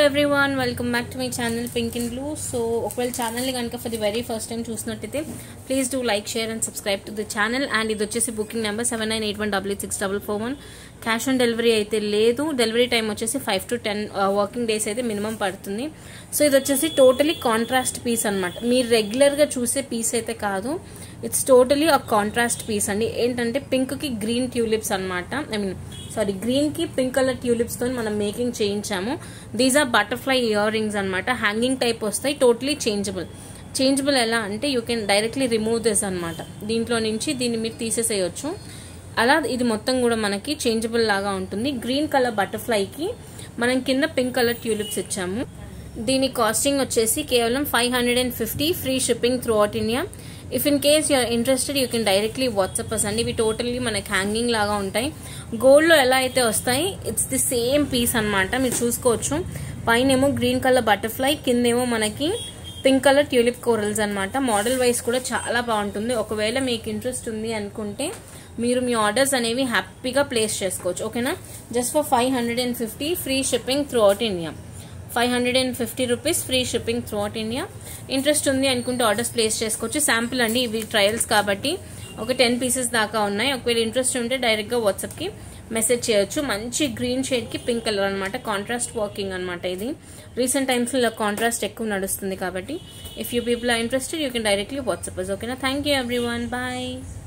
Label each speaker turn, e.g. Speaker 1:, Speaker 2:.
Speaker 1: everyone welcome back to my channel pink in blue so ఒకవేళ ఛానల్ని కనుక for the very first time చూసినట్టయితే please do like share and subscribe to the channel and ఇది వచ్చేసి booking number seven nine eight one double eight six double four one cash on delivery అయితే లేదు delivery time వచ్చేసి five to ten working days అయితే minimum పడుతుంది so ఇది వచ్చేసి totally contrast piece అనమాట మీరు రెగ్యులర్గా చూసే పీస్ అయితే కాదు it's totally uh contrast piece అండి ఏంటంటే పింక్కి గ్రీన్ ట్యూలిప్స్ అనమాట ఐ మీన్ సారీ గ్రీన్కి పింక్ కలర్ ట్యూలిప్స్తో మనం మేకింగ్ చేయించాము these are butterfly ear rings అనమాట హ్యాంగింగ్ టైప్ వస్తాయి టోటలీ చేంజబుల్ చేంజబుల్ ఎలా అంటే you can directly remove this అనమాట దీంట్లో నుంచి దీన్ని మీరు తీసేసేయచ్చు అలా ఇది మొత్తం కూడా మనకి చేంజబుల్ లాగా ఉంటుంది గ్రీన్ కలర్ బటర్ఫ్లైకి మనం కింద పింక్ కలర్ ట్యూలిప్స్ ఇచ్చాము దీని కాస్టింగ్ వచ్చేసి కేవలం five hundred and fifty free shipping throughout India if in case you're interested you can directly WhatsApp us అండి ఇవి టోటల్లీ మనకి హ్యాంగింగ్ లాగా ఉంటాయి గోల్డ్లో ఎలా అయితే వస్తాయి ఇట్స్ ది సేమ్ పీస్ అనమాట మీరు చూసుకోవచ్చు పైన ఏమో గ్రీన్ కలర్ బటర్ఫ్లై కిందేమో మనకి పింక్ కలర్ ట్యూలిప్ కోరల్స్ అనమాట మోడల్ వైజ్ కూడా చాలా బాగుంటుంది ఒకవేళ మీకు ఇంట్రెస్ట్ ఉంది అనుకుంటే మీరు మీ ఆర్డర్స్ అనేవి హ్యాపీగా ప్లేస్ చేసుకోవచ్చు ఓకేనా just for five hundred and fifty free shipping throughout India five hundred and fifty rupees free shipping throughout India interest ఉంది అనుకుంటే ఆర్డర్స్ ప్లేస్ చేసుకోవచ్చు శాంపుల్ అండి ఇవి ట్రయల్స్ కాబట్టి ఒక టెన్ పీసెస్ దాకా ఉన్నాయి ఒకవేళ ఇంట్రెస్ట్ ఉంటే డైరెక్ట్గా వాట్సాప్కి మెసేజ్ చేయొచ్చు మంచి గ్రీన్ షేడ్కి పింక్ కలర్ అనమాట కాంట్రాస్ట్ వర్కింగ్ అనమాట ఇది రీసెంట్ టైమ్స్లో కాంట్రాస్ట్ ఎక్కువ నడుస్తుంది కాబట్టి if you people are interested you can directly WhatsApp ఓకేనా thank you everyone bye